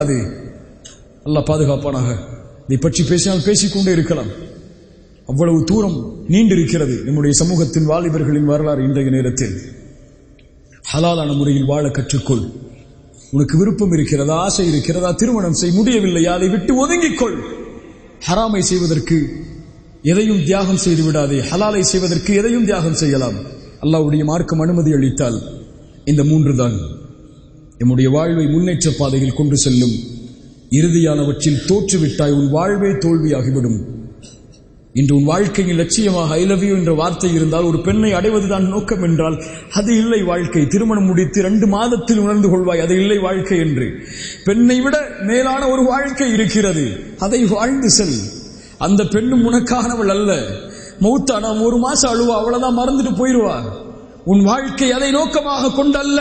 அது அல்லாஹ் பாதுகாப்பானாக இதை பற்றி பேசினால் பேசிக்கொண்டே இருக்கலாம் அவ்வளவு தூரம் நீண்டிருக்கிறது நம்முடைய சமூகத்தின் வாலிபர்களின் வரலாறு இன்றைய நேரத்தில் ஹலாலான முறையில் வாழ கற்றுக்கொள் உனக்கு விருப்பம் இருக்கிறதா ஆசை இருக்கிறதா திருமணம் செய் முடியவில்லையா அதை விட்டு ஒதுங்கிக்கொள் ஹராமை செய்வதற்கு எதையும் தியாகம் செய்து விடாதே ஹலாலை செய்வதற்கு எதையும் தியாகம் செய்யலாம் அல்லாஹ்வுடைய மார்க்கம் அனுமதி அளித்தால் இந்த மூன்று தான் நம்முடைய வாழ்வை முன்னேற்ற பாதையில் கொண்டு செல்லும் இறுதியானவற்றில் தோற்றுவிட்டாய் உன் வாழ்வே தோல்வியாகிவிடும் இன்று உன் வாழ்க்கையின் லட்சியமாக ஐ லவ் யூ என்ற வார்த்தை இருந்தால் ஒரு பெண்ணை அடைவதுதான் நோக்கம் என்றால் அது இல்லை வாழ்க்கை திருமணம் முடித்து ரெண்டு மாதத்தில் உணர்ந்து கொள்வாய் அது இல்லை வாழ்க்கை என்று பெண்ணை விட மேலான ஒரு வாழ்க்கை இருக்கிறது அதை வாழ்ந்து செல் அந்த பெண்ணும் உனக்கானவள் அல்ல மௌத்தா நாம் ஒரு மாசம் அழுவா அவ்வளவுதான் மறந்துட்டு போயிருவா உன் வாழ்க்கை அதை நோக்கமாக கொண்டல்ல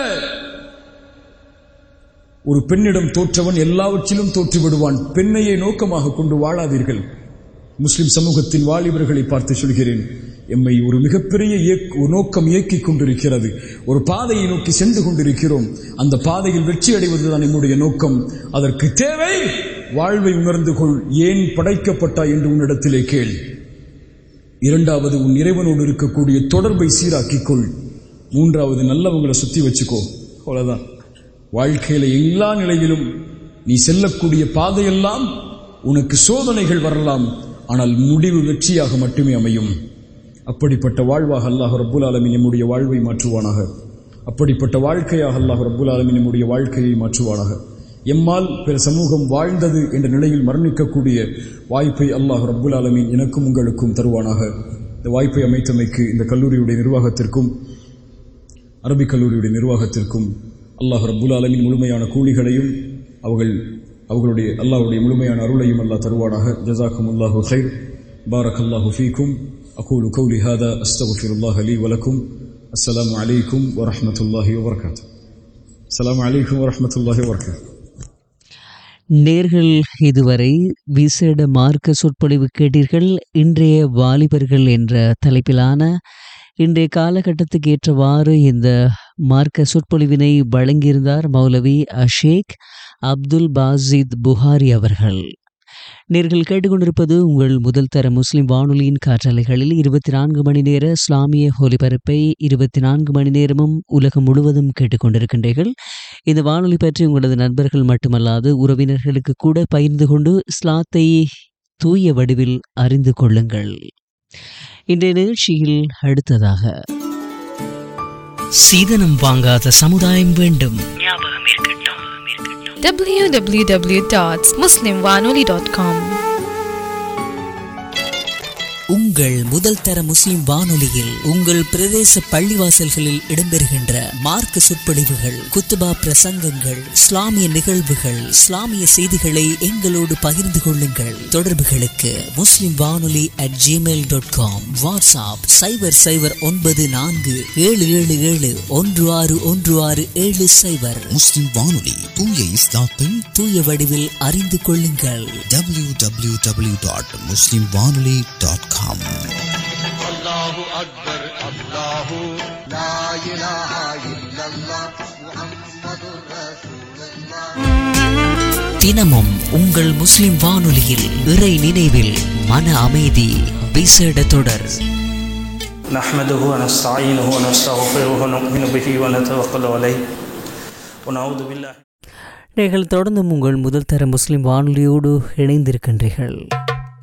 ஒரு பெண்ணிடம் தோற்றவன் எல்லாவற்றிலும் தோற்று விடுவான் பெண்ணையே நோக்கமாக கொண்டு வாழாதீர்கள் முஸ்லிம் சமூகத்தின் வாலிபர்களை பார்த்து சொல்கிறேன் எம்மை ஒரு மிகப்பெரிய இயக்- ஒரு நோக்கம் இயக்கிக் கொண்டிருக்கிறது ஒரு பாதையை நோக்கி சென்று கொண்டிருக்கிறோம் அந்த பாதையில் வெற்றி அடைவதுதான் நம்முடைய நோக்கம் அதற்கு தேவை வாழ்வை உணர்ந்து கொள் ஏன் படைக்கப்பட்டாய் என்று உன்னிடத்திலே கேள் இரண்டாவது உன் இறைவனோடு இருக்கக்கூடிய தொடர்பை சீராக்கிக் கொள் மூன்றாவது நல்லவங்களை சுத்தி வச்சுக்கோ அவ்வளவுதான் வாழ்க்கையில எல்லா நிலையிலும் நீ செல்லக்கூடிய பாதையெல்லாம் உனக்கு சோதனைகள் வரலாம் ஆனால் முடிவு வெற்றியாக மட்டுமே அமையும் அப்படிப்பட்ட வாழ்வாக அல்லாஹ் ரப்புல் ஆலமீன் நம்முடைய வாழ்வை மாற்றுவானாக அப்படிப்பட்ட வாழ்க்கையாக அல்லாஹ் ரப்புல் ஆலமீன் நம்முடைய வாழ்க்கையை மாற்றுவானாக எம்மால் பிற சமூகம் வாழ்ந்தது என்ற நிலையில் மரணிக்கக்கூடிய வாய்ப்பை அல்லாஹ் ரப்புல் ஆலமீன் எனக்கும் உங்களுக்கும் தருவானாக இந்த வாய்ப்பை அமைத்தமைக்கு இந்த கல்லூரியுடைய நிர்வாகத்திற்கும் அரபிக் கல்லூரியுடைய நிர்வாகத்திற்கும் அல்லாஹ் ரப்புல் ஆலமின் முழுமையான கூலிகளையும் அவர்கள் அவர்களுடைய அல்லாஹ்வுடைய முழுமையான அருளையும் அல்லாஹ் தருவானாக ஜஸாக்கும் அல்லாஹு ஹைர் பாரக் அல்லாஹு ஃபீக்கும் அகூலு கௌலி ஹாதா அஸ்தகுஃபிருல்லாஹ் லி வலக்கும் அஸ்ஸலாமு அலைக்கும் வரஹ்மத்துல்லாஹி வபரகாத்துஹு அஸ்ஸலாமு அலைக்கும் வரஹ்மத்துல்லாஹி வபரகாத்துஹு நேர்கள் இதுவரை விசேட மார்க்க சொற்பொழிவு கேட்டீர்கள் இன்றைய வாலிபர்கள் என்ற தலைப்பிலான இன்றைய காலகட்டத்துக்கு ஏற்றவாறு இந்த மார்க்க சொற்பொழிவினை வழங்கியிருந்தார் மௌலவி அஷேக் அப்துல் பாசித் புகாரி அவர்கள் நேர்கள் கேட்டுக்கொண்டிருப்பது உங்கள் முதல் தர முஸ்லிம் வானொலியின் காற்றலைகளில் இருபத்தி நான்கு மணி நேர இஸ்லாமிய ஒலிபரப்பை இருபத்தி நான்கு மணி நேரமும் உலகம் முழுவதும் கேட்டுக்கொண்டிருக்கின்றீர்கள் இந்த வானொலி பற்றி உங்களது நண்பர்கள் மட்டுமல்லாது உறவினர்களுக்கு கூட பகிர்ந்து கொண்டு இஸ்லாத்தை தூய வடிவில் அறிந்து கொள்ளுங்கள் இன்றைய நிகழ்ச்சியில் அடுத்ததாக சீதனம் வாங்காத சமுதாயம் வேண்டும் www.muslimwanoli.com உங்கள் முதல் தர முஸ்லிம் வானொலியில் உங்கள் பிரதேச பள்ளிவாசல்களில் இடம்பெறுகின்ற மார்க்க சொற்பொழிவுகள் குத்துபா பிரசங்கங்கள் இஸ்லாமிய நிகழ்வுகள் இஸ்லாமிய செய்திகளை எங்களோடு பகிர்ந்து கொள்ளுங்கள் தொடர்புகளுக்கு Muslim Vanoli at Gmail dot com WhatsApp சைபர் சைபர் ஒன்பது நான்கு ஏழு ஏழு ஏழு ஒன்று ஆறு ஒன்று ஆறு ஏழு சைபர் முஸ்லிம் வானொலி தூய இஸ்லாத்தை தூய வடிவில் அறிந்து கொள்ளுங்கள் W W W dot Muslim Vanoli dot com الله أكبر الله لا إله إلا الله محمد رسول الله தினமும் உங்கள் முஸ்லிம் வானொலியில் இறை நினைவில் மன அமைதி விசேட தொடர் نحمده ونستعينه ونستغفره ونؤمن به ونتوكل عليه ونعوذ بالله நீங்கள் தொடர்ந்தும் உங்கள் முதல் தர முஸ்லிம் வானொலியோடு இணைந்திருக்கின்றீர்கள்